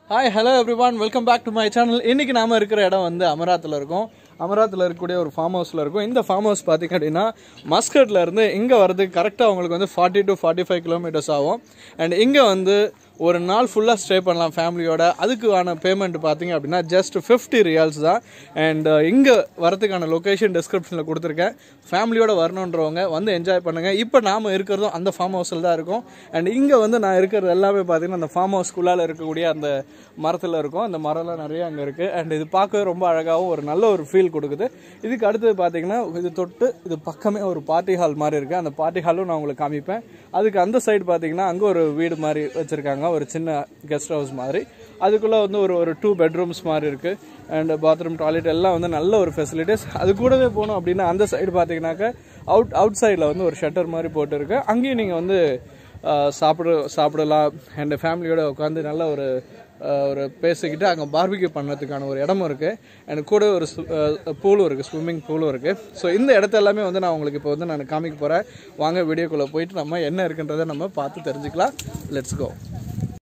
hi hello everyone welcome back to my channel இன்னைக்கு நாம இருக்கிற இடம் வந்து அமராத்தில் இருக்கோம் அமராத்தில் இருக்கக்கூடிய ஒரு ஃபார்ம் ஹவுஸில் இருக்கும் இந்த ஃபார்ம் ஹவுஸ் பார்த்தீங்க அப்படின்னா மஸ்கட்ல இருந்து இங்கே வரதுக்கு கரெக்டாக உங்களுக்கு வந்து forty two forty five kilometres ஆகும் அண்ட் இங்கே வந்து ஒரு நாள் ஃபுல்லாக ஸ்டே பண்ணலாம் ஃபேமிலியோட அதுக்கான பேமெண்ட் பார்த்தீங்க அப்படின்னா ஜஸ்ட் ஃபிஃப்டி ரியால்ஸ் தான் அண்ட் இங்கே வரதுக்கான லொக்கேஷன் டிஸ்கிரிப்ஷனில் கொடுத்துருக்கேன் ஃபேமிலியோட வரணுன்றவங்க வந்து என்ஜாய் பண்ணுங்கள் இப்போ நாம் இருக்கிறதும் அந்த ஃபார்ம் ஹவுஸில் தான் இருக்கும் அண்ட் இங்கே வந்து நான் இருக்கிறது எல்லாமே பார்த்தீங்கன்னா அந்த ஃபார்ம் ஹவுஸ்க்குள்ளால் இருக்கக்கூடிய அந்த மரத்தில் இருக்கும் அந்த மரம்லாம் நிறைய அங்கே இருக்குது அண்ட் இது பார்க்கவே ரொம்ப அழகாகவும் ஒரு நல்ல ஒரு ஃபீல் கொடுக்குது இதுக்கு அடுத்தது பார்த்தீங்கன்னா இது தொட்டு இது பக்கமே ஒரு பார்ட்டி ஹால் மாதிரி இருக்குது அந்த பார்ட்டி ஹாலும் நான் உங்களுக்கு காமிப்பேன் அதுக்கு அந்த சைடு பார்த்தீங்கன்னா அங்கே ஒரு வீடு மாதிரி வச்சுருக்காங்க ஒரு சின்ன கெஸ்ட் ஹவுஸ் மாதிரி அதுக்குள்ளே வந்து ஒரு ஒரு டூ பெட்ரூம்ஸ் மாதிரி இருக்குது அண்ட் பாத்ரூம் டாய்லெட் எல்லாம் வந்து நல்ல ஒரு ஃபெசிலிட்டிஸ் அது கூடவே போனோம் அப்படின்னா அந்த சைடு பார்த்தீங்கன்னாக்க அவுட் அவுட் சைடில் வந்து ஒரு ஷட்டர் மாதிரி போட்டுருக்கு அங்கேயும் நீங்கள் வந்து ஆஹ், சாப்பிட சாப்பிடலாம் அண்ட் ஃபேமிலியோட உட்காந்து நல்ல ஒரு ஆஹ், ஒரு பேசிக்கிட்டு அங்கே பார்பிக்யூ பண்ணுறதுக்கான ஒரு இடமும் இருக்குது அண்ட் கூட ஒரு பூலும் இருக்குது ஸ்விம்மிங் பூலும் இருக்குது ஸோ இந்த இடத்த எல்லாமே வந்து நான் உங்களுக்கு இப்போ வந்து நான் காமிக்க போகிறேன் வாங்க வீடியோக்குள்ளே போயிட்டு நம்ம என்ன இருக்குன்றதை நம்ம பார்த்து தெரிஞ்சுக்கலாம் லெட்ஸ் கோ